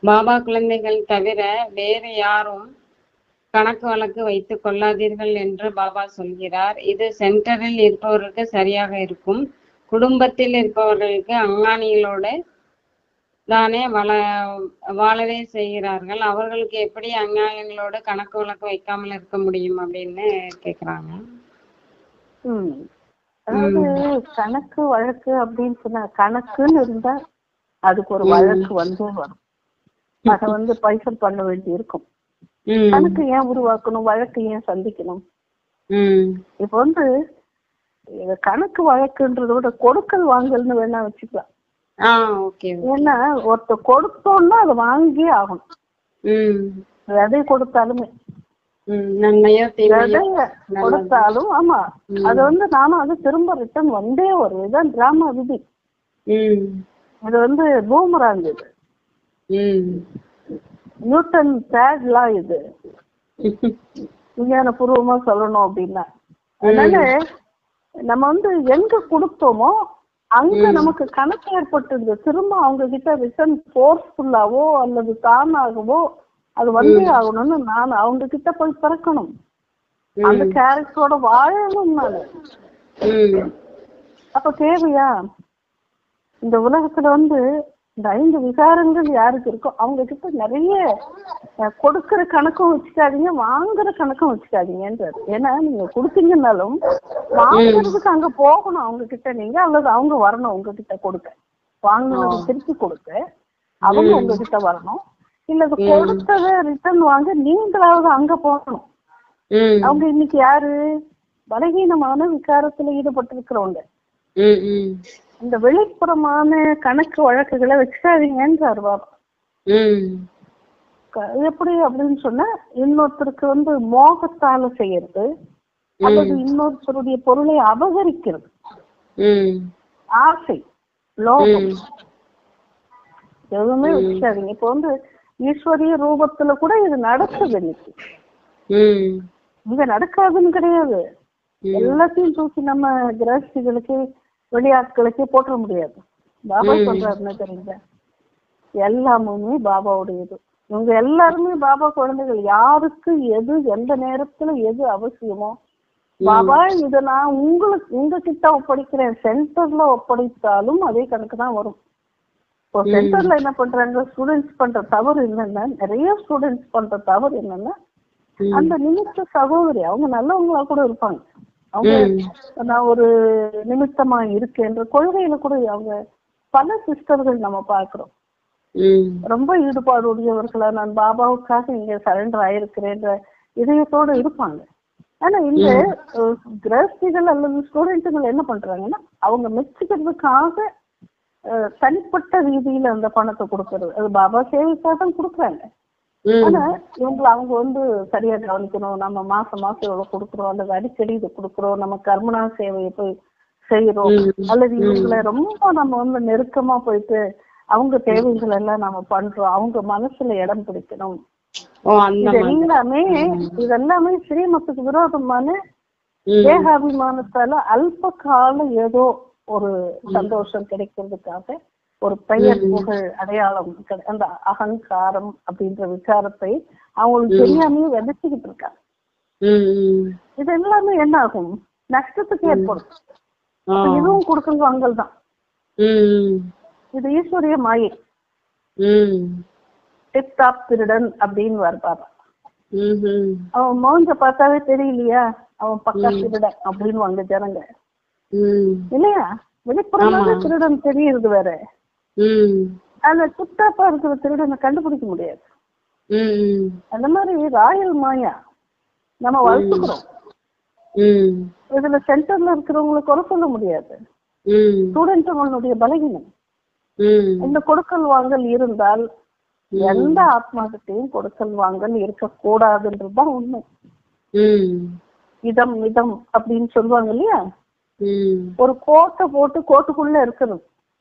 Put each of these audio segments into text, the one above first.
பாபா குழந்தைகள் தவிர வேறு யாரும் கணக்கு வழக்கு வைத்துக் கொள்ளாதீர்கள் என்று பாபா சொல்கிறார் இது சென்டரில் இருப்பவர்களுக்கு சரியாக இருக்கும் குடும்பத்தில் இருப்பவர்களுக்கு அங்காணிகளோடு தானே வள வாழவே செய்கிறார்கள் அவர்களுக்கு எப்படி அஞ்ஞானிகளோடு கணக்கு வழக்கு வைக்காமல் இருக்க முடியும் அப்படின்னு கேக்குறாங்க ம் அதாவது கணக்கு வழக்கு அப்படின்னு சொன்னா கணக்குன்னு இருந்தா அதுக்கு ஒரு வழக்கு வந்து வரும் அத வந்து பைசல் பண்ண வேண்டி இருக்கும் ம் கணக்கு ஏன் உருவாக்கணும் வழக்கு ஏன் சந்திக்கணும் ம் இப்ப வந்து இது கணக்கு வழக்குன்றத விட கொடுக்கல் வாங்கல்னு வேணா வச்சுக்கலாம் ஆ ஓகே ஏன்னா ஒருத்தர் கொடுத்தோம்னா அதை வாங்கியே ஆகணும் ம் எதை கொடுத்தாலுமே ம் நன்மையோ தீமையோ எதை கொடுத்தாலும் ஆமா அது வந்து நானும் அது திரும்ப ரிட்டர்ன் வந்தே வரும் இதுதான் டிராமா விதி ம் இது வந்து பூமராங் இது ம் நியூட்டன் தேட்லாம் இது விஞ்ஞான பூர்வமா சொல்லணும் அப்படின்னா அதனால நம்ம வந்து எங்க கொடுத்தோமோ அங்க நமக்கு கணக்கு ஏற்பட்டுருது திரும்ப அவங்க கிட்ட ரிட்டர்ன் ஃபோர்ஸ்ஃபுல்லாவோ அல்லது தானாகவோ அது வந்தே ஆகணும்னு நான் அவங்க கிட்ட போய் பிறக்கணும் அந்த கேரக்டரோட வாழணும் நானு ம் அப்ப தேவையா இந்த உலகத்துல வந்து இந்த ஐந்து விகாரங்கள் யாருக்கு இருக்கோ அவங்க கிட்ட நிறைய அஹ், கொடுக்கிற கணக்கும் வச்சுக்காதீங்க வாங்குற கணக்கும் வச்சுக்காதீங்கன்றாரு ஏன்னா நீங்க கொடுத்தீங்கன்னாலும் வாங்குறதுக்கு அங்க போகணும் அவங்க கிட்ட நீங்க அல்லது அவங்க வரணும் உங்க கிட்ட கொடுக்க வாங்கினது திருப்பி கொடுக்க அவங்க உங்க கிட்ட வரணும் இல்ல அது கொடுத்ததை ரிட்டர்ன் வாங்க நீங்களாவது அங்க போகணும் ம் அவங்க இன்னைக்கு யாரு பலகீனமான விகாரத்துல ஈடுபட்டிருக்கிறவங்க ம் ம் இந்த வெளிப்புறமான கணக்கு வழக்குகளை வச்சுக்காதீங்கன்றாரு பாபா ம் க- எப்படி அப்படின்னு சொன்னா இன்னொருத்தருக்கு வந்து மோகத்தால செய்யறது அல்லது இன்னொருத்தருடைய பொருளை அபகரிக்கிறது ம் ஆசை லோகம் எதுவுமே வச்சுக்காதீங்க இப்போ வந்து ஈஸ்வரிய ரூபத்துல கூட இது நடக்குது இன்னைக்கு ம் இங்க நடக்காதுன்னு கிடையாது எல்லாத்தையும் தூக்கி நம்ம கிரகஸ்திகளுக்கு வெளியாட்களுக்கு போட்டுற முடியாது பாபா சொல்றாருன்னு தெரியுங்க எல்லாமுமே பாபாவுடையது இவங்க எல்லாருமே பாபா குழந்தைகள் யாருக்கு எது எந்த நேரத்துல எது அவசியமோ பாபா இத நான் உங்களுக்கு உங்ககிட்ட ஒப்படைக்கிறேன் சென்டர்ல ஒப்படைத்தாலும் அதே கணக்கு தான் வரும் இப்போ சென்டர்ல என்ன பண்றாங்க ஸ்டூடெண்ட்ஸ் பண்ற தவறு என்னன்னா நிறைய ஸ்டூடெண்ட்ஸ் பண்ற தவறு என்னன்னா அந்த நிமித்த சகோதரி அவங்க நல்லவங்களா கூட இருப்பாங்க அவங்க நான் ஒரு நிமித்தமா இருக்கேன்ற கொள்கையில கூட அவங்க பல சிஸ்டர்கள் நம்ம பார்க்கிறோம் ம் ரொம்ப ஈடுபாடு உடையவர்களா நான் பாபாவுக்காக இங்க சரண்டர் ஆயிருக்கிறேன்ற இதயத்தோட இருப்பாங்க ஆனா இந்த அஹ், கிரகஸ்திகள் அல்லது ஸ்டூடெண்ட்டுகள் என்ன பண்றாங்கன்னா அவங்க மெச்சுக்கிறதுக்காக அஹ், தனிப்பட்ட ரீதியில அந்த பணத்தை கொடுக்கறது அது பாபா சேவைக்காக தான் கொடுக்குறாங்க ம் ஆனா இவங்களை அவங்க வந்து சரியா கவனிக்கணும் நம்ம மாசம் மாசம் இவ்வளவு கொடுக்குறோம் அல்லது அடிக்கடி இது கொடுக்குறோம் நம்ம கர்மனா சேவையை போய் செய்யறோம் அல்லது இவங்களை ரொம்ப நம்ம வந்து நெருக்கமா போயிட்டு அவங்க தேவைகள் எல்லாம் நம்ம பண்றோம் அவங்க மனசுல இடம் பிடிக்கணும் ஓ அந்த இது மாதிரி எல்லாமே இதெல்லாமே ஸ்ரீமத்துக்கு விரோதமான ம் தேகாபிமானத்தால அல்ப கால ஏதோ ஒரு சந்தோஷம் கிடைக்கிறதுக்காக ஒரு பெயர் புகழ் அடையாளம் கிடை- அந்த அகங்காரம் அப்படின்ற விசாரத்தை அவங்களுக்கு தெரியாமையே விதைச்சுக்கிட்டு இருக்காங்க ம் ம் இது எல்லாமே என்ன ஆகும் நஷ்டத்துக்கு ஏற்படும் ஆ அப்ப இதுவும் கொடுக்கல் வாங்கல் தான் ம் இது ஈஸ்வரிய மாயை ம் டிப் டாப் திருடன் அப்படின்னு வருவாங்க ம் ம் அவன் மௌஞ்ச பார்த்தாவே தெரியலையா அவன் பக்கா திருடன் அப்படின்னு வாங்க ஜனங்க ம் இல்லையா வெளிப்புறமாக திருடன் தெரியுது வேற ம் அந்த டிப்டாப்பா இருக்கிற திருடனை கண்டுபிடிக்க முடியாது ம் அந்த மாதிரி ராயல் மாயா நம்ம வளர்த்துக்கிறோம் ம் இதுல சென்டர்ல இருக்கிறவங்களை குறை சொல்ல முடியாது ம் ஸ்டூடெண்ட்களுடைய பலகீனம் ம் இந்த கொடுக்கல் வாங்கல் இருந்தால் எந்த ஆத்மாக்கிட்டையும் கொடுக்கல் வாங்கல் இருக்கக்கூடாதுன்றதுதான் உண்மை ம் இதம் இதம் அப்படின்னு சொல்லுவாங்க இல்லையா ம் ஒரு கோட்டை போட்டு கோட்டுக்குள்ள இருக்கிறது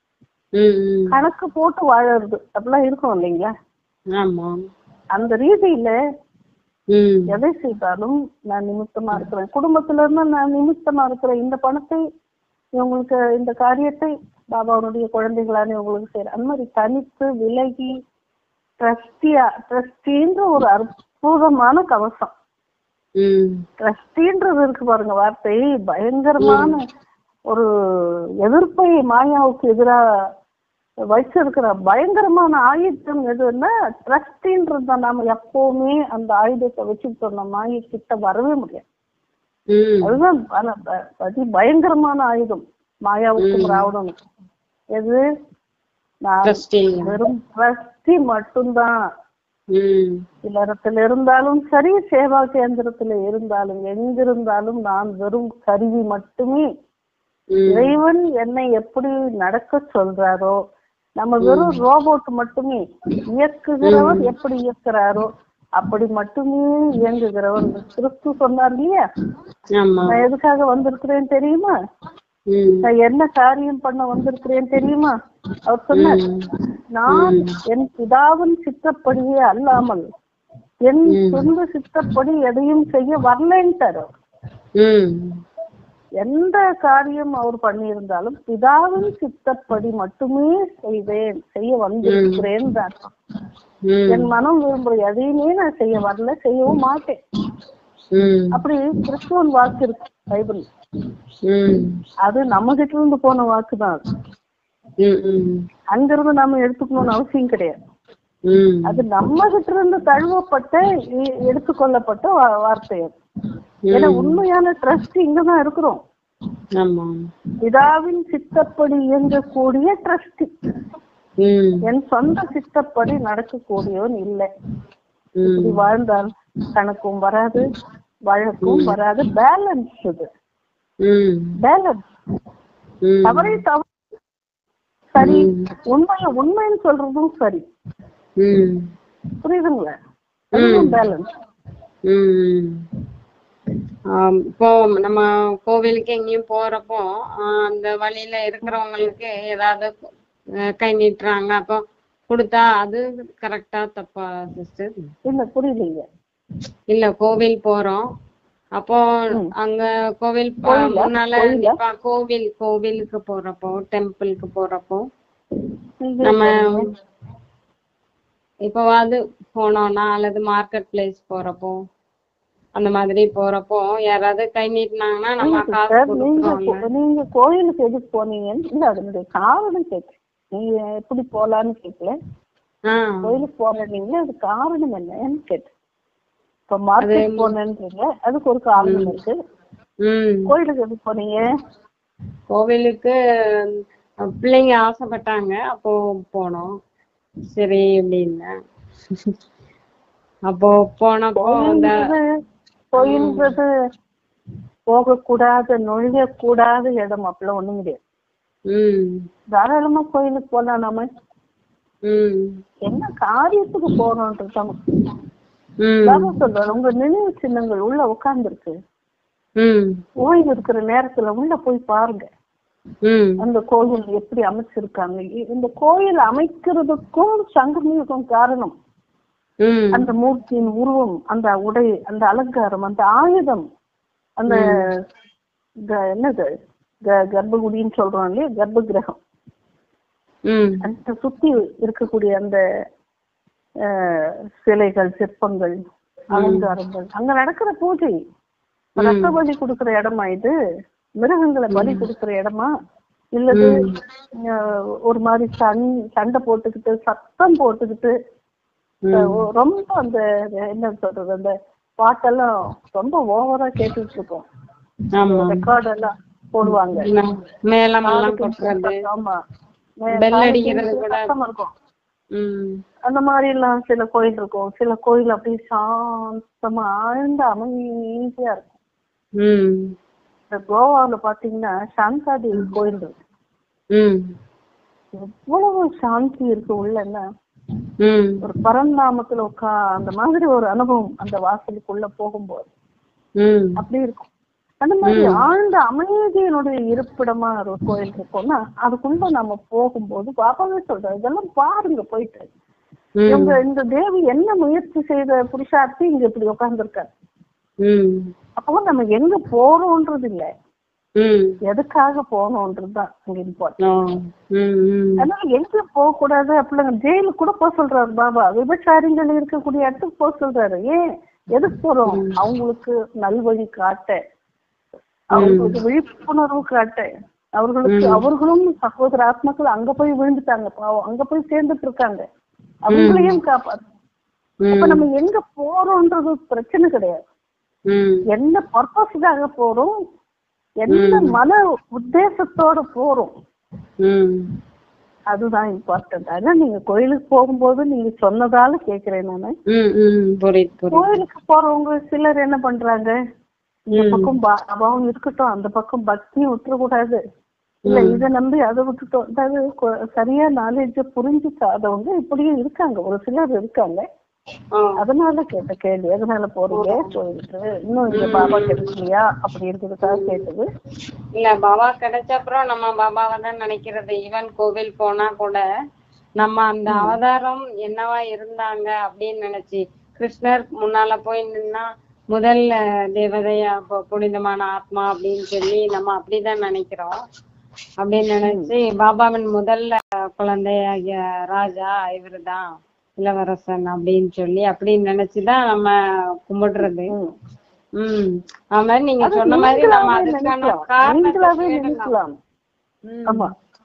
ம் கணக்கு போட்டு வாழறது அப்படிலாம் இருக்கும் இல்லைங்களா ஆமாம் அந்த ரீதியில ம் எதை செய்தாலும் நான் நிமித்தமா இருக்கிறேன் குடும்பத்துல இருந்தா நான் நிமித்தமா இருக்கிறேன் இந்த பணத்தை இவங்களுக்கு இந்த காரியத்தை பாபாவுடைய குழந்தைகளான இவங்களுக்கு செய்யறேன் அந்த மாதிரி தனித்து விலகி ட்ரஸ்டியா ட்ரஸ்டின்ற ஒரு அற்புதமான கவசம் ம் ட்ரஸ்டின்றது இருக்கு பாருங்க வார்த்தை பயங்கரமான ஒரு எதிர்ப்பை மாயாவுக்கு எதிராக வச்சிருக்கிற பயங்கரமான ஆயுதம் எதுன்னா ட்ரஸ்டின்றது தான் நாம எப்பவுமே அந்த ஆயுதத்தை வச்சுக்கிட்டோம் மாயை கிட்ட வரவே முடியாது ம் அதுதான் பல- ப- அதி பயங்கரமான ஆயுதம் மாயாவுக்கும் ராவணனுக்கும் எது நான் ட்ரஸ்டிங் வெறும் ட்ரஸ்டி மட்டும்தான் ம் இல்லறத்துல இருந்தாலும் சரி சேவா கேந்திரத்துல இருந்தாலும் எங்கிருந்தாலும் நான் வெறும் கருவி மட்டுமே ம் இறைவன் என்னை எப்படி நடக்க சொல்றாரோ நம்ம வெறும் ரோபோட் மட்டுமே இயக்குகிறவர் எப்படி இயக்குறாரோ அப்படி மட்டுமே இயங்குகிறவன் கிறிஸ்து சொன்னார் இல்லையா ஆமா நான் எதுக்காக வந்திருக்கிறேன் தெரியுமா ம் நான் என்ன காரியம் பண்ண வந்திருக்கிறேன் தெரியுமா அவர் சொன்னார் நான் என் பிதாவின் சித்தப்படியே அல்லாமல் என் சொந்த சித்தப்படி எதையும் செய்ய வரலன்ட்டார் அவர். ம் எந்த காரியம் அவர் பண்ணியிருந்தாலும் பிதாவின் சித்தப்படி மட்டுமே செய்வேன் செய்ய வந்திருக்கிறேன் தான் ம் என் மனம் விரும்புற எதையுமே நான் செய்ய வரல செய்யவும் மாட்டேன் ம் அப்படி கிறிஸ்துவன் வாக்கு இருக்கு பைபிள் ம் அது நம்ம கிட்ட இருந்து போன வாக்கு தான் அது ம் ம் அங்கிருந்து நாம எடுத்துக்கணும்னு அவசியம் கிடையாது ம் அது நம்ம கிட்ட இருந்து தழுவப்பட்ட எ- எடுத்துக்கொள்ளப்பட்ட வா- வார்த்தை அது ஏன்னா உண்மையான ட்ரஸ்ட் இங்கதான் இருக்கிறோம் ஆமா பிதாவின் சித்தப்படி இயங்கக்கூடிய ட்ரஸ்ட் ம் என் சொந்த சித்தப்படி நடக்கக்கூடியவன் இல்லை ம் இப்படி வாழ்ந்தால் கணக்கும் வராது வழக்கும் வராது பேலன்ஸ் இது ம் பேலன்ஸ் ம் தவறை தவறு சரி உண்மைய உண்மைன்னு சொல்றதும் சரி ம் புரியுதுங்களா அதுவும் பேலன்ஸ் ம் ஆம், இப்போ நம்ம கோவிலுக்கு எங்கேயும் போறப்போ ஆ, அந்த வழியில இருக்கிறவங்களுக்கு ஏதாவது அஹ், கை நீட்டுறாங்க அப்போ கொடுத்தா அது கரெக்டா தப்பா சிஸ்டர் இல்ல புரியலீங்க இல்ல கோவில் போறோம் அப்போ அங்க கோவில் ப- முன்னால இப்ப கோவில் கோவிலுக்கு போறப்போ டெம்பிளுக்கு போறப்போ நீங்க நம்ம இப்போவாது போனோம்னா அல்லது மார்க்கெட் பிளேஸ் போறப்போ அந்த மாதிரி போறப்போ யாராவது கை நீட்டினாங்கன்னா நம்ம காசு சார் நீங்க கொடுக்குறோம்ல கோ- நீங்க கோயிலுக்கு எதுக்கு போனீங்கன்னு இல்ல அதனுடைய காரணம் கேட்க நீங்க எப்படி போலான்னு கேட்கல ஆ கோயிலுக்கு போறீங்களா அது காரணம் என்னன்னு கேட்டேன் இப்ப மார்க்கெட் போனேன்றீங்க அதுக்கு ஒரு காரணம் இருக்கு ம் கோயிலுக்கு எதுக்கு போனீங்க கோவிலுக்கு அஹ், பிள்ளைங்க ஆசைப்பட்டாங்க அப்போ போனோம் சரி அப்படின்னு அப்போ போனப்போ அந்த கோயில்ன்றது கோயில்ன்றது போகக்கூடாத நுழையக்கூடாத இடம் அப்பெல்லாம் ஒண்ணும் கிடையாது ம் தாராளமா கோயிலுக்கு போலாம் நாம ம் என்ன காரியத்துக்கு போறோம்ன்றது நமக்கு ம் பாபா சொல்றாரு உங்க நினைவு சின்னங்கள் உள்ள உட்கார்ந்துருக்கு ம் ஓய்வு இருக்கிற நேரத்துல உள்ள போய் பாருங்க ம் அந்த கோயில் எப்படி அமைச்சிருக்காங்க இ- இந்த கோயில் அமைக்கிறதுக்கும் சங்கமிக்கும் காரணம் ம் அந்த மூர்த்தியின் உருவம் அந்த உடை அந்த அலங்காரம் அந்த ஆயுதம் அந்த க- என்னது க- கர்ப்பகுடின்னு சொல்றோம் இல்லையா கர்ப்ப கிரகம் ம் அந்த சுத்தி இருக்கக்கூடிய அந்த அஹ், சிலைகள் சிற்பங்கள் அலங்காரங்கள் அங்க நடக்கிற பூஜை ரத்த பலி கொடுக்கிற இடமா இது மிருகங்களை பலி கொடுக்கிற இடமா இல்லது அஹ், ஒரு மாதிரி சண் சண்டை போட்டுக்கிட்டு சத்தம் போட்டுக்கிட்டு அஹ், ஒ- ரொம்ப அந்த என்ன சொல்றது அந்த பாட்டெல்லாம் ரொம்ப ஓவரா கேட்டுட்டு இருக்கோம் ஆமா ரெக்கார்ட் எல்லாம் போடுவாங்க ம- மேளம் எல்லாம் கொட்டுறது ஆமா பெல் அடிக்கிறது கூட சத்தமா இருக்கும் ம் அந்த மாதிரி எல்லாம் சில கோயில் இருக்கும் சில கோயில் அப்படியே சாந்தமா ஆழ்ந்த அமைதியா இருக்கும் ம் இந்த கோவாவுல பாத்தீங்கன்னா சாந்தாதேவி கோயில் இருக்கு ம் எவ்வளவு சாந்தி இருக்கு உள்ளன்னா ம் ஒரு பரந்தாமத்துல உட்கா அந்த மாதிரி ஒரு அனுபவம் அந்த வாசலுக்குள்ள போகும்போது ம் அப்படி இருக்கும் அந்த மாதிரி ஆழ்ந்த அமைதியினுடைய இருப்பிடமா ஒரு கோயில் இருக்கும்னா அதுக்குள்ள நம்ம போகும்போது பாப்பாவே சொல்றாரு இதெல்லாம் பாருங்க போயிட்டு ம் இவங்க இந்த தேவி என்ன முயற்சி செய்த புருஷார்த்தி இங்க இப்படி உட்கார்ந்துருக்காரு ம் அப்போ நம்ம எங்க போறோம்ன்றது இல்ல ம் எதுக்காக போகணுன்றதுதான் அங்க இம்பார்ட்டன்ட் ஓ ம் ம் அதனால எங்க போக கூடாது அப்படிங்க ஜெயிலுக்கு கூட போக சொல்றாரு பாபா விபச்சாரிகள் இருக்கக்கூடிய இடத்துக்கு போக சொல்றாரு ஏன் எதுக்கு போறோம் அவங்களுக்கு நல்வழி காட்ட அவங்களுக்கு விழிப்புணர்வு காட்ட அவர்களுக்கு அவர்களும் சகோதர ஆத்மாக்கள் அங்க போய் விழுந்துட்டாங்க பாவம் அங்க போய் சேர்ந்துட்டு இருக்காங்க அவங்களையும் காப்பாத்து அப்ப ம் நம்ம எங்க போறோம்ன்றது பிரச்சனை கிடையாது ம் என்ன பர்பஸ்க்காக போறோம் என்ன மன உத்தேசத்தோட போறோம் ம் அதுதான் இம்பார்ட்டன்ட் அதான் நீங்க கோயிலுக்கு போகும்போது நீங்க சொன்னதால கேக்குறேன் நானு ம் ம் புரியுது புரியுது கோயிலுக்கு போறவங்க சிலர் என்ன பண்றாங்க இந்த பக்கம் பாபாவும் இருக்கட்டும் அந்த பக்கம் பக்தியும் விட்டுறக்கூடாது இல்ல இத நம்பி அதை விட்டுட்டோம் அதாவது கொ- சரியா நாலேஜ புரிஞ்சுக்காதவங்க இப்படியும் இருக்காங்க ஒரு சிலர் இருக்காங்க ஆ அதனால கேட்ட கேள்வி எதனால போறீங்க கோயிலுக்கு இன்னும் இங்க பாபா கிடைக்கலையா அப்படி இருக்கிறதுக்காக கேட்டது இல்ல பாபா கிடைச்ச அப்புறம் நம்ம பாபாவை தான் நினைக்கிறது ஈவன் கோவில் போனா கூட நம்ம அந்த அவதாரம் என்னவா இருந்தாங்க அப்படின்னு நினைச்சு கிருஷ்ணர் முன்னால போய் நின்னா முதல் அஹ், தேவதையா பு- புனிதமான ஆத்மா அப்படின்னு சொல்லி நம்ம அப்படிதான் நினைக்கிறோம் அப்படின்னு நினைச்சு பாபாவின் முதல் அஹ், குழந்தையாகிய ராஜா இவருதான் இளவரசன் அப்படின்னு சொல்லி அப்படின்னு நினைச்சுதான் நம்ம கும்பிடுறது ம். ம் அது மாதிரி நீங்க அது சொன்ன மாதிரி நம்ம நீங்களாவே அதுக்கான நினைக்கலாம். காரணத்தை நீங்களாவே தேடலாம். நினைக்கலாம் ம். ஆமா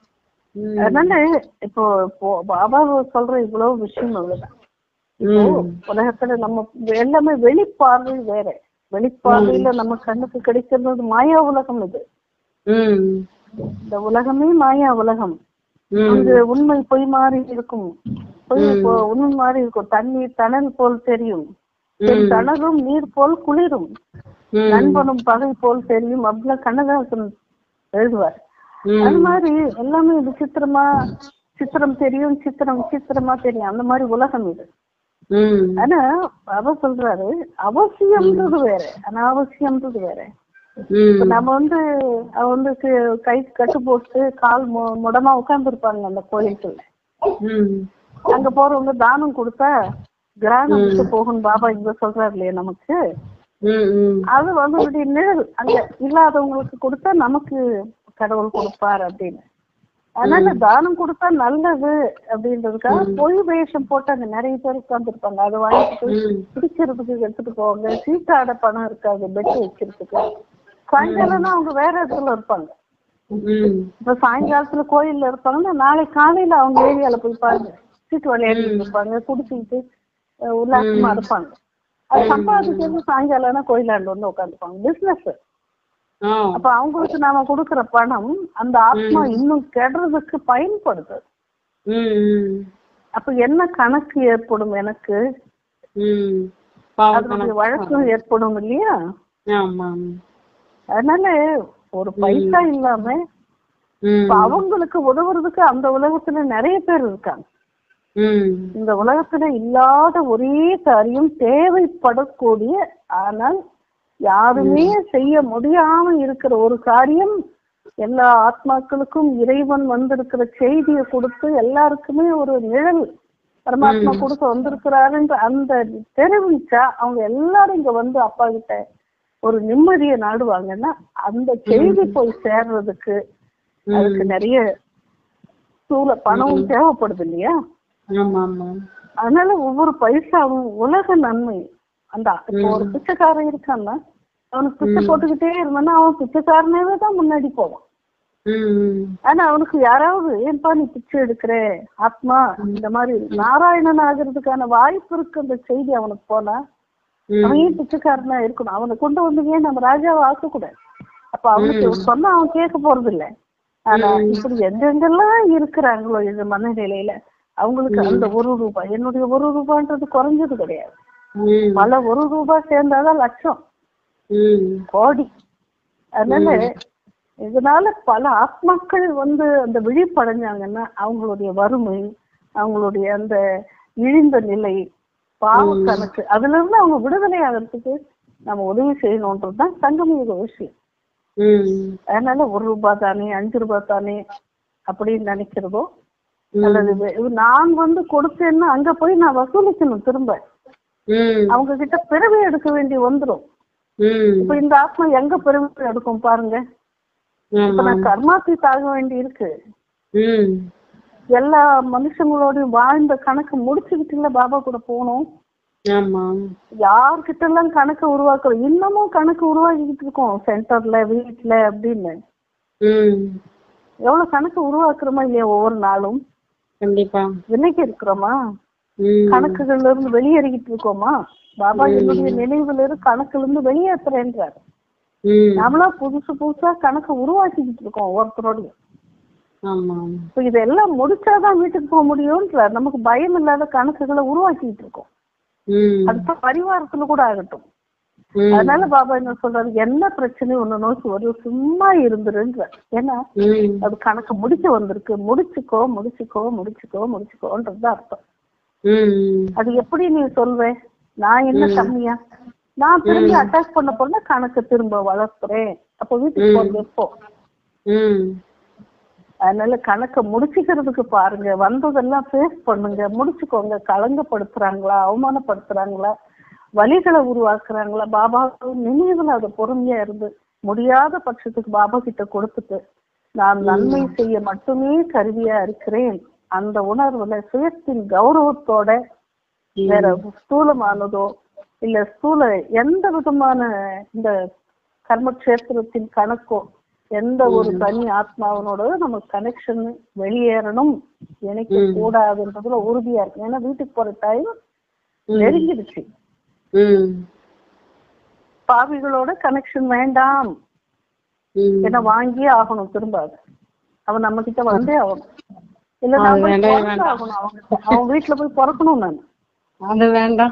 ம். அதனால இப்போ இப்போ பாபா சொல்ற இவ்வளவு விஷயம் அவ்வளவுதான் இப்போ ம். உலகத்துல நம்ம எல்லாமே வெளிப்பார்வை வேற வெளிப்பார்வையில நம்ம கண்ணுக்கு கிடைக்கிறது மாயா உலகம் இது ம். இந்த உலகமே மாயா உலகம் ம். அங்கு உண்மை பொய் மாறி இருக்கும் பொய் பொ- உண்மை மாறி இருக்கும் தண்ணீர் தணல் போல் தெரியும் ம். தணலும் நீர் போல் குளிரும் ம். நண்பனும் பகை போல் தெரியும் அப்படிலாம் கண்ணதாசன் எழுதுவார் ம். அது மாதிரி எல்லாமே விசித்திரமா சித்திரம் தெரியும் சித்திரம் விசித்திரமா தெரியும் அந்த மாதிரி உலகம் இது ம். ஆனா அவ சொல்றாரு அவசியம்ன்றது வேற அனாவசியம்ன்றது வேற ம். இப்ப நம்ம வந்து அவ வந்து கு- கை கட்டு போட்டு கால் மு- முடமா உட்கார்ந்து இருப்பாங்க அந்த கோயிலுக்குள்ள ம். அங்க போறவங்க தானம் கொடுத்தா கிராமம் விட்டு போகணும் பாபா இங்க சொல்றாரு இல்லையா நமக்கு ம். ம். அது வந்து இப்படி நிழல் அங்க இல்லாதவங்களுக்கு கொடுத்தா நமக்கு கடவுள் கொடுப்பார் அப்படின்னு அதனால தானம் கொடுத்தா நல்லது அப்படின்றதுக்காக பொய் வேஷம் போட்டு அங்க நிறைய பேர் உட்கார்ந்துருப்பாங்க அதை வாங்கிட்டு ம். பிடிக்கிறதுக்கு எடுத்துட்டு போவாங்க சீட்டாட பணம் இருக்காது பெட் வைக்கிறதுக்கு சாயங்காலம்னா அவங்க வேற இடத்துல இருப்பாங்க ம். இப்ப சாயங்காலத்துல கோயில்ல இருப்பாங்கன்னா நாளை காலையில அவங்க ஏரியால போய் பாருங்க சீட்டு விளையாடிட்டு இருப்பாங்க குடிச்சிக்கிட்டு அஹ், உல்லாசமா இருப்பாங்க அது சம்பாதிக்கிறது சாயங்காலம்னா கோயிலாண்டு வந்து உட்காந்துப்பாங்க பிசினஸ் ஆ. அப்ப அவங்களுக்கு நாம கொடுக்கிற பணம் அந்த ஆத்மா இன்னும் கெடுறதுக்கு பயன்படுது ம். ம். அப்ப என்ன கணக்கு ஏற்படும் எனக்கு ம். பாவம் அதனுடைய வழக்கம் ஏற்படும் இல்லையா ஆமா அதனால ஒரு பைசா இல்லாம ம். இப்ப அவங்களுக்கு உதவுறதுக்கு அந்த உலகத்துல நிறைய பேர் இருக்காங்க ம். இந்த உலகத்துல இல்லாத ஒரே காரியம் தேவைப்படக்கூடிய ஆனால் யாருமே செய்ய முடியாம இருக்கிற ஒரு காரியம் எல்லா ஆத்மாக்களுக்கும் இறைவன் வந்திருக்கிற செய்தியை கொடுத்து எல்லாருக்குமே ஒரு நிழல் பரமாத்மா கொடுக்க வந்திருக்கிறாருன்ற அந்த தெரிவிச்சா அவங்க எல்லாரும் இங்க வந்து அப்பா கிட்ட ஒரு நிம்மதியை நாடுவாங்கன்னா அந்த செய்தி போய் சேர்றதுக்கு அதுக்கு நிறைய சூழ பணமும் தேவைப்படுது இல்லையா ஆமா ஆமா அதனால ஒவ்வொரு பைசாவும் உலக நன்மை அந்த இப்போ ஒரு பிச்சைக்காரன் இருக்கான்னா அவனுக்கு பிச்சை போட்டுக்கிட்டே இருந்தான்னா அவன் பிச்சைக்காரனவே தான் முன்னாடி போவான் ம். ஆனா அவனுக்கு யாராவது ஏன்பா நீ பிச்சை எடுக்கிற ஆத்மா இந்த மாதிரி நாராயணன் ஆகிறதுக்கான வாய்ப்பு இருக்கு அந்த செய்தி அவனுக்கு போனா ம். அவன் ஏன் பிச்சைக்காரனா இருக்கணும் அவனை கொண்டு வந்து ஏன் நம்ம ராஜாவை ஆக்கக்கூடாது அப்ப அவனுக்கு சொன்னா அவன் கேட்க போறது இல்ல ஆனா இப்படி எங்கெங்கெல்லாம் இருக்கிறாங்களோ இந்த மனநிலையில அவங்களுக்கு அந்த ஒரு ரூபாய் என்னுடைய ஒரு ரூபான்றது குறைஞ்சது கிடையாது ம். பல ஒரு ரூபாய் சேர்ந்தாதான் லட்சம் ம். கோடி அதனால இதனால பல ஆத்மாக்கள் வந்து அந்த விழிப்படைஞ்சாங்கன்னா அவங்களுடைய வறுமை அவங்களுடைய அந்த இழிந்த நிலை பாவ கணக்கு அதுல இருந்து அவங்க விடுதலை ஆகிறதுக்கு நம்ம உதவி செய்யணுன்றதுதான் சங்கமயுக விஷயம் ம். அதனால ஒரு ரூபாய் தானே அஞ்சு ரூபாய் தானே அப்படின்னு நினைக்கிறதோ அல்லது வே- நான் வந்து கொடுத்தேன்னா அங்க போய் நான் வசூலிக்கணும் திரும்ப ம். அவங்க கிட்ட பிறவி எடுக்க வேண்டி வந்துரும் ம். இப்ப இந்த ஆத்மா எங்க பிறவி எடுக்கும் பாருங்க இப்ப ஆமா நான் கர்மாத்தீத் ஆக வேண்டி இருக்கு ம் எல்லா மனுஷங்களோடையும் வாழ்ந்த கணக்கு முடிச்சுக்கிட்டுல பாபா கூட போகணும் ஆமா யார்கிட்ட எல்லாம் கணக்கு உருவாக்குறோம் இன்னமும் கணக்கு உருவாக்கிட்டு இருக்கோம் சென்டர்ல வீட்ல அப்படின்னு ம் எவ்வளவு கணக்கு உருவாக்குறோமா இல்லையா ஒவ்வொரு நாளும் கண்டிப்பா விலகி இருக்கிறோமா ம் கணக்குகள்ல இருந்து வெளியேறிக்கிட்டு இருக்கோமா பாபா என்னுடைய நினைவுல இருந்து கணக்குல இருந்து வெளியேற்றுறேன்றாரு ம் நம்மளா புதுசு புதுசா கணக்கு உருவாக்கிக்கிட்டு இருக்கோம் ஒவ்வொருத்தரோடையும் ஆமா இப்ப இதெல்லாம் முடிச்சாதான் வீட்டுக்கு போக முடியும்ன்றார் நமக்கு பயம் இல்லாத கணக்குகளை உருவாக்கிட்டு இருக்கோம் ம் அடுத்த பரிவாரத்துல கூட ஆகட்டும் ம் அதனால பாபா என்ன சொல்றாரு என்ன பிரச்சனையும் ஒண்ணு நோக்கி வரும் சும்மா இருந்துருன்ற ஏன்னா ம் அது கணக்கு முடிக்க வந்திருக்கு முடிச்சுக்கோ முடிச்சுக்கோ முடிச்சுக்கோ முடிச்சுக்கோன்றது அர்த்தம் ம் அது எப்படி நீ சொல்வ நான் என்ன கம்மியா நான் திரும்பி அட்டாக் பண்ண போனா கணக்கு திரும்ப வளர்த்துறேன் அப்ப வீட்டுக்கு போறது எப்போ ம் அதனால கணக்க முடிச்சுக்கிறதுக்கு பாருங்க வந்ததெல்லாம் ஃபேஸ் பண்ணுங்க முடிச்சுக்கோங்க களங்கப்படுத்துறாங்களா அவமானப்படுத்துறாங்களா வழிகளை உருவாக்குறாங்களா பாபா நினைவுல அது பொறுமையா இருந்து முடியாத பட்சத்துக்கு பாபா கிட்ட கொடுத்துட்டு நான் நன்மை செய்ய மட்டுமே கருவியா இருக்கிறேன் அந்த உணர்வுல சுயத்தின் கௌரவத்தோட வேற ஸ்தூலமானதோ இல்ல ஸ்தூல எந்த விதமான இந்த கர்மக்ஷேத்திரத்தின் கணக்கோ எந்த ஒரு தனி ஆத்மாவனோட நம்ம கனெக்ஷன் வெளியேறணும் நினைக்க கூடாதுன்றதுல உறுதியா இருக்கு ஏன்னா வீட்டுக்கு போற டைம் நெருங்கிடுச்சு ம் பாவிகளோட கனெக்ஷன் வேண்டாம் ம் ஏன்னா வாங்கியே ஆகணும் திரும்ப அது அவன் நம்ம கிட்ட வந்தே ஆகணும் இல்ல அது நான் போய் வேண்டவே பிறந்து ஆகணும் அவங்க அவன் வீட்டுல போய் பிறக்கணும் நான் அது வேண்டாம்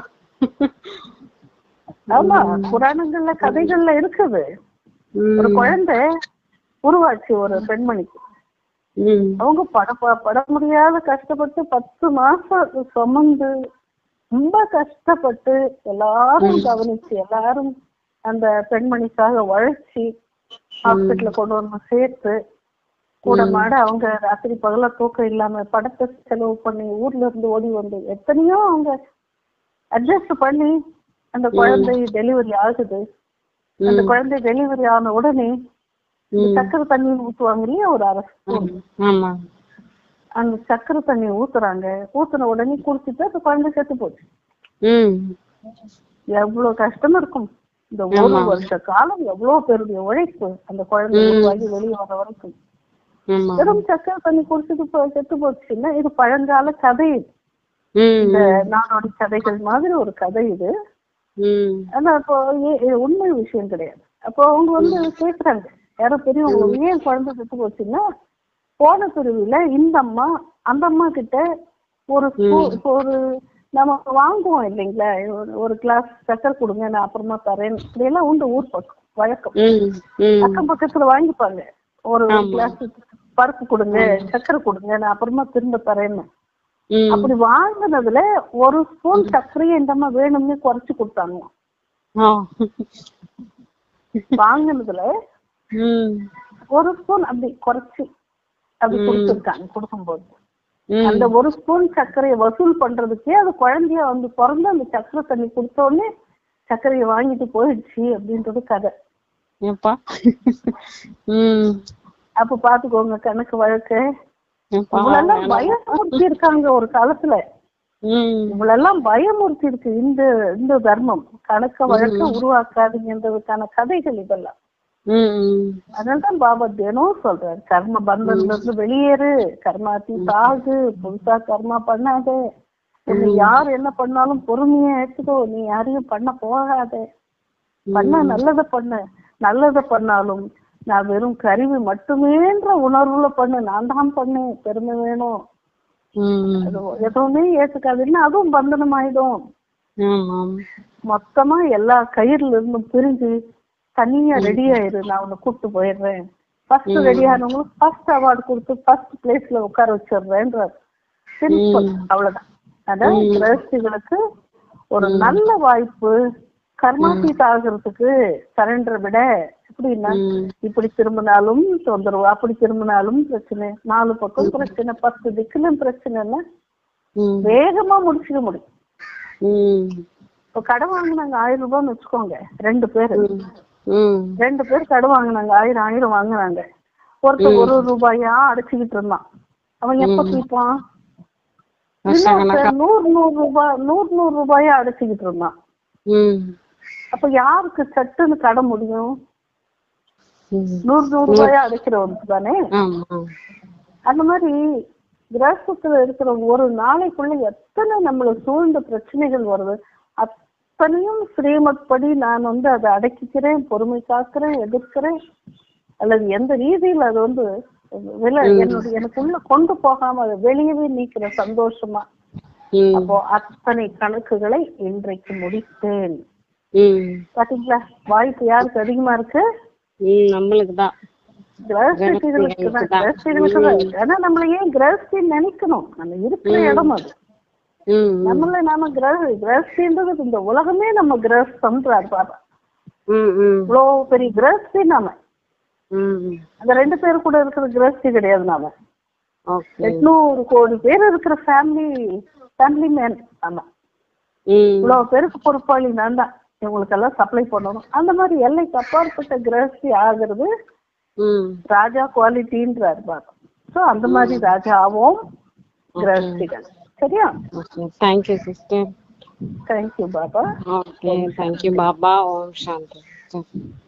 ஆமா புராணங்கள்ல கதைகள்ல இருக்குது ஒரு ம் குழந்தை உருவாச்சு ஒரு பெண்மணிக்கு ம் அவங்க பட ப- பட முடியாத கஷ்டப்பட்டு பத்து மாசம் அது சுமந்து ரொம்ப கஷ்டப்பட்டு எல்லாரும் கவனிச்சு எல்லாரும் அந்த பெண்மணிக்காக உழைச்சி ஹாஸ்பிட்டல்ல கொண்டு வந்து சேர்த்து கூட மாட அவங்க ராத்திரி பகல தூக்கம் இல்லாம படத்தை செலவு பண்ணி ஊர்ல இருந்து ஓடி வந்து எத்தனையோ அவங்க அட்ஜஸ்ட் பண்ணி அந்த குழந்தை டெலிவரி ஆகுது அந்த குழந்தை டெலிவரி ஆன உடனே இந்த சக்கரை தண்ணி ஊத்துவாங்க இல்லையா ஒரு அரசு ஆமா அந்த சக்கரை தண்ணி ஊத்துறாங்க ஊத்துன உடனே குடிச்சிட்டு அந்த குழந்தை செத்து போச்சு ம் எவ்வளவு கஷ்டம் இருக்கும் இந்த ஒரு வருஷ காலம் எவ்வளவு பேருடைய உழைப்பு அந்த குழந்தை உருவாகி வெளியே வர வரைக்கும் ஆமா வெறும் சக்கரை தண்ணி குடிச்சிட்டு போ- செத்து போச்சுன்னா இது பழங்கால கதை இது. ம் இந்த நாடோடி கதைகள் மாதிரி ஒரு கதை இது ம் ஆனா இப்போ ஏ- இது உண்மை விஷயம் கிடையாது அப்போ அவங்க வந்து கேக்குறாங்க யாரோ பெரியவங்க ஏன் குழந்தை செத்து போச்சுன்னா போன பிரிவுல இந்த அம்மா அந்த அம்மா கிட்ட ஒரு ஸ்பூ- இப்போ ஒரு நம்ம வாங்குவோம் இல்லைங்களா ஒரு- ஒரு கிளாஸ் சக்கரை கொடுங்க நான் அப்புறமா தரேன் இப்படியெல்லாம் உண்டு ஊர் பக்கம் வழக்கம் ம் ம் அக்கம் பக்கத்துல வாங்கிப்பாங்க ஒரு கிளாஸ் பருப்பு கொடுங்க சக்கரை கொடுங்க நான் அப்புறமா திரும்ப தரேன்னு ம் அப்படி வாங்கினதுல ஒரு ஸ்பூன் சர்க்கரையை இந்த அம்மா வேணும்னு குறைச்சு கொடுத்தாங்க ஆ வாங்கினதுல ம் ஒரு ஸ்பூன் அப்படி குறைச்சு அப்படி கொடுத்துருக்காங்க கொடுக்கும்போது ம் அந்த ஒரு ஸ்பூன் சர்க்கரையை வசூல் பண்றதுக்கே அது குழந்தைய வந்து பிறந்து அந்த சர்க்கரை தண்ணி கொடுத்த உடனே சர்க்கரையை வாங்கிட்டு போயிடுச்சு அப்படின்றது கதை ஏப்பா ம் அப்ப பாத்துக்கோங்க கணக்கு வழக்கு ஏப்பா இவ்வளெல்லாம் பயமுறுத்தி இருக்காங்க ஒரு காலத்துல ம் இவ்வளெல்லாம் பயமுறுத்தி இருக்கு இந்த இந்த தர்மம் கணக்க வழக்க உருவாக்காதீங்கன்றதுக்கான கதைகள் இதெல்லாம் ம் ம் அதனாலதான் பாபா தினம் சொல்றாரு கர்ம பந்தன்ல இருந்து வெளியேறு கர்மாத்தி சாகு புதுசா கர்மா பண்ணாத உன்னை யார் என்ன பண்ணாலும் பொறுமையா எடுத்துக்கோ நீ யாரையும் பண்ண போகாத பண்ண நல்லத பண்ணு நல்லத பண்ணாலும் நான் வெறும் கருவி மட்டுமேன்ற உணர்வுல பண்ணு நான் தான் பண்ணேன் பெருமை வேணும் ம் அது எதுவுமே ஏத்துக்காதுன்னா அதுவும் பந்தனம் ஆயிடும் ஆமாம் மொத்தமா எல்லா கயிறுல இருந்தும் பிரிஞ்சு தனியா ரெடி ஆயிரு நான் உன்னை கூப்பிட்டு போயிடுறேன் ஃபர்ஸ்ட் ரெடி ஆனவங்களுக்கு ஃபர்ஸ்ட் அவார்டு கொடுத்து ஃபர்ஸ்ட் பிளேஸ்ல உட்கார வச்சிடுறேன்றார் சிம்பிள் அவ்வளவுதான் அதான் கிரகஸ்திகளுக்கு ஒரு நல்ல வாய்ப்பு கர்மாத்தீத் ஆகிறதுக்கு சரண்டரை விட எப்படின்னா ம் இப்படி திரும்பினாலும் தொந்தரவு அப்படி திரும்பினாலும் பிரச்சனை நாலு பக்கம் பிரச்சனை பத்து திக்குலும் பிரச்சனைன்னா ம் வேகமா முடிச்சுக்க முடியும் ம் இப்போ கடன் வாங்கினாங்க ஆயிரம் ரூபாய்னு வச்சுக்கோங்க ரெண்டு பேரு ம் ரெண்டு பேர் கடன் வாங்கினாங்க ஆயிரம் ஆயிரம் வாங்குனாங்க ஒருத்தர் ஒரு ரூபாயா அடைச்சுக்கிட்டு இருந்தான் அவன் எப்ப தீர்ப்பான் வருஷ கணக்கா இன்னொருத்தன் நூறு நூறு ரூபாய் நூறு நூறு ரூபாயா அடைச்சுக்கிட்டு இருந்தான் ம் அப்ப யாருக்கு சட்டுன்னு கடை முடியும் ம். நூறு நூறு ரூபாயா அடைக்கிறவனுக்கு தானே ஆமா அந்த மாதிரி கிரகத்துல இருக்கிற ஒரு நாளைக்குள்ள எத்தனை நம்மள சூழ்ந்த பிரச்சனைகள் வருது அத்தனையும் ஸ்ரீமத் படி நான் வந்து அதை அடக்கிக்கிறேன் பொறுமை காக்கிறேன் எதிர்க்கிறேன் அல்லது எந்த ரீதியில் அது வந்து வில என்னுடைய எனக்குள்ள கொண்டு போகாம அதை வெளியவே நீக்கிற சந்தோஷமா ம் அப்போ அத்தனை கணக்குகளை இன்றைக்கு முடித்தேன் ம் பாத்தீங்களா வாய்ப்பு யாருக்கு அதிகமா இருக்கு ம் நம்மளுக்கு தான் கிரகஸ்திகளுக்கு தான் கிரகஸ்திகளுக்கு தான் இருக்கு. ஆனா நம்மள ஏன் கிரகஸ்தி நினைக்கணும் நம்ம இருக்கிற இடம் அது ம் நம்மள நாம கிரக கிரகஸ்தின்றது இந்த உலகமே நம்ம கிரகஸ்தம்ன்றாரு பாப்பா ம் ம் இவ்வளவு பெரிய கிரகஸ்தி நாம ம் அந்த ரெண்டு பேர் கூட இருக்கிற கிரகஸ்தி கிடையாது நாம ஓகே எட்நூறு கோடி பேர் இருக்கிற ஃபேமிலி ஃபேமிலி மேன் ஆமா ம் இவ்வளவு பேருக்கு பொறுப்பாளி நான் தான் இவங்களுக்கெல்லாம் சப்ளை பண்ணணும் அந்த மாதிரி எல்லைக்கு அப்பாற்பட்ட கிரகஸ்தி ஆகிறது ம் ராஜா குவாலிட்டின்றாரு பாப்பா சோ அந்த மாதிரி ராஜாவும் கிரகஸ்திகள் சரியா okay thank you sister thank you Baba okay thank you Baba ஓம் சாந்தி